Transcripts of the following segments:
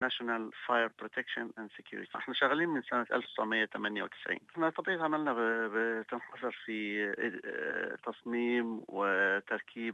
National Fire Protection and Security احنا شغالين من سنة 1998 احنا طبيعة عملنا بتنحصر في تصميم وتركيب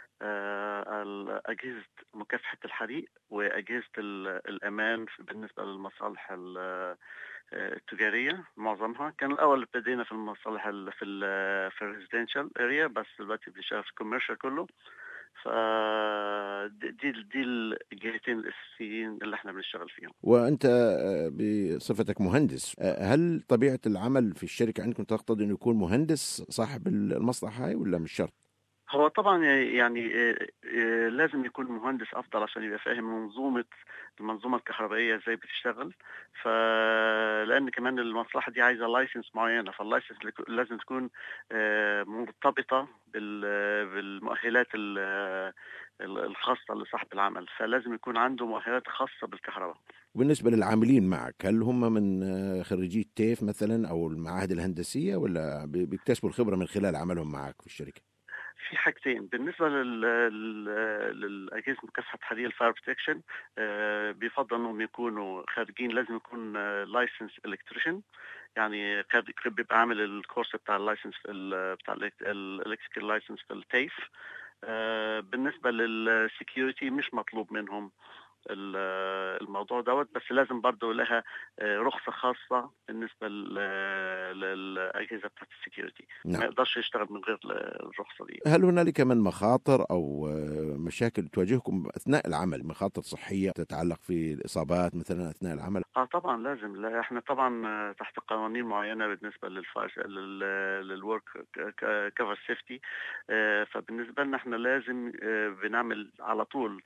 أجهزة مكافحة الحريق وأجهزة الأمان بالنسبة للمصالح التجارية معظمها كان الأول ابتدينا في المصالح في ال في الريزيدنشال اريا بس دلوقتي بنشتغل في الكوميرشال كله ف دي دي الجهتين الاساسيين اللي احنا بنشتغل فيهم وانت بصفتك مهندس هل طبيعه العمل في الشركه عندكم تقتضي انه يكون مهندس صاحب المصلحه هاي ولا مش شرط؟ هو طبعا يعني لازم يكون مهندس افضل عشان يبقى فاهم منظومه المنظومه الكهربائيه ازاي بتشتغل فلان كمان المصلحه دي عايزه لايسنس معينه فاللايسنس لازم تكون مرتبطه بالمؤهلات الخاصه لصاحب العمل فلازم يكون عنده مؤهلات خاصه بالكهرباء بالنسبة للعاملين معك هل هم من خريجي التيف مثلا أو المعاهد الهندسية ولا بيكتسبوا الخبرة من خلال عملهم معك في الشركة؟ في حاجتين بالنسبه لل... للاجهزه مكافحه حريق الفاير بروتكشن بيفضل انهم يكونوا خارجين لازم يكون لايسنس الكتريشن يعني بيبقى عامل الكورس بتاع اللايسنس في ال... بتاع الالكتريكال لايسنس في التيف بالنسبه للسكيورتي مش مطلوب منهم الموضوع دوت بس لازم برضه لها رخصه خاصه بالنسبه للاجهزه بتاعت السكيورتي نعم. ما يقدرش يشتغل من غير الرخصه دي هل هنالك من مخاطر او مشاكل تواجهكم اثناء العمل مخاطر صحيه تتعلق في الاصابات مثلا اثناء العمل اه طبعا لازم لا احنا طبعا تحت قوانين معينه بالنسبه للفاير للورك كفر سيفتي فبالنسبه لنا احنا لازم بنعمل على طول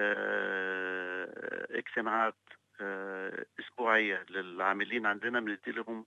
اجتماعات اسبوعيه للعاملين عندنا بندي لهم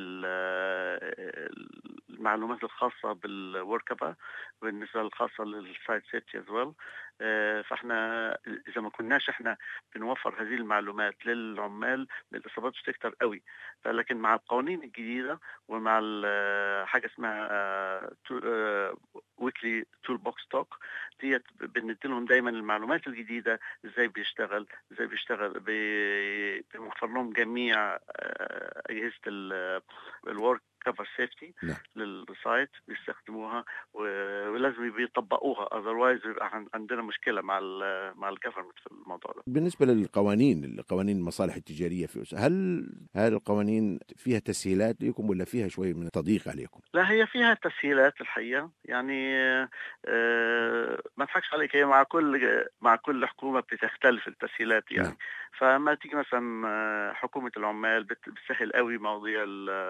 المعلومات الخاصه بالوركبه بالنسبه الخاصه للسايت سيفتي از ويل فاحنا اذا ما كناش احنا بنوفر هذه المعلومات للعمال الاصابات بتكتر قوي فلكن مع القوانين الجديده ومع حاجه اسمها ويكلي تول بوكس توك ديت بندي لهم دايما المعلومات الجديده ازاي بيشتغل ازاي بيشتغل بنوفر لهم جميع اجهزه الورك كفر سيفتي نعم. للسايت بيستخدموها ولازم بيطبقوها اذروايز بيبقى عندنا مشكله مع ال مع الجفرمنت في الموضوع ده بالنسبه للقوانين قوانين المصالح التجاريه في أسر. هل هذه القوانين فيها تسهيلات لكم ولا فيها شوي من التضييق عليكم؟ لا هي فيها تسهيلات الحقيقه يعني آه ما اضحكش عليك هي مع كل مع كل حكومه بتختلف التسهيلات يعني نعم. فما تيجي مثلا حكومه العمال بتسهل قوي مواضيع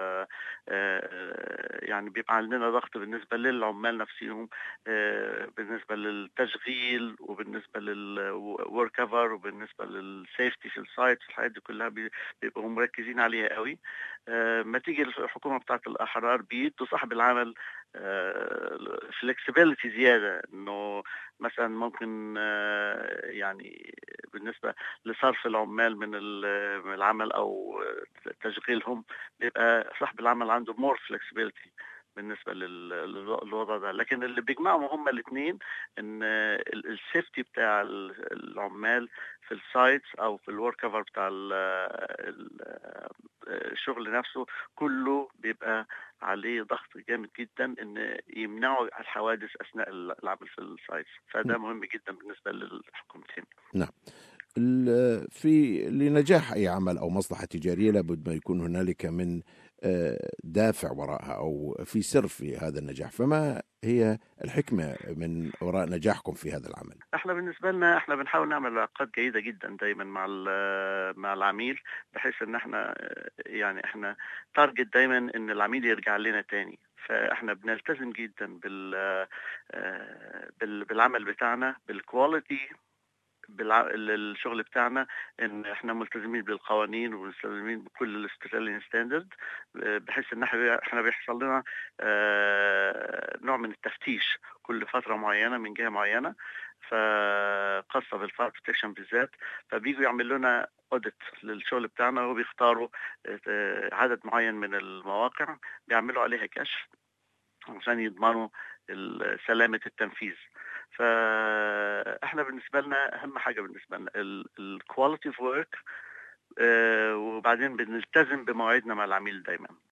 يعني بيبقى عندنا ضغط بالنسبه للعمال نفسهم بالنسبه للتشغيل وبالنسبه للورك كفر وبالنسبه للسيفتي في السايت الحاجات دي كلها بيبقوا مركزين عليها قوي ما تيجي الحكومه بتاعت الاحرار بيدوا صاحب العمل فلكسبيليتي زياده انه مثلا ممكن يعني بالنسبه لصرف العمال من العمل او تشغيلهم بيبقى صاحب العمل عنده مور فلكسبيليتي بالنسبه للوضع ده لكن اللي بيجمعهم هما الاثنين ان السيفتي بتاع العمال في السايتس او في الورك كفر بتاع الشغل نفسه كله بيبقى عليه ضغط جامد جدا ان يمنعوا الحوادث اثناء العمل في السايتس فده مهم جدا بالنسبه للحكومتين نعم في لنجاح اي عمل او مصلحه تجاريه لابد ما يكون هنالك من دافع وراءها او في سر في هذا النجاح فما هي الحكمه من وراء نجاحكم في هذا العمل احنا بالنسبه لنا احنا بنحاول نعمل علاقات جيده جدا دايما مع مع العميل بحيث ان احنا يعني احنا تارجت دايما ان العميل يرجع لنا تاني فاحنا بنلتزم جدا بال بالعمل بتاعنا بالكواليتي بالشغل بتاعنا ان احنا ملتزمين بالقوانين وملتزمين بكل الاستراليان ستاندرد بحيث ان احنا بيحصل لنا نوع من التفتيش كل فتره معينه من جهه معينه فخاصه بالفاير بروتكشن بالذات فبيجوا يعملوا لنا اوديت للشغل بتاعنا وبيختاروا عدد معين من المواقع بيعملوا عليها كشف عشان يضمنوا سلامه التنفيذ فاحنا بالنسبه لنا اهم حاجه بالنسبه لنا الكواليتي اوف ورك وبعدين بنلتزم بمواعيدنا مع العميل دايما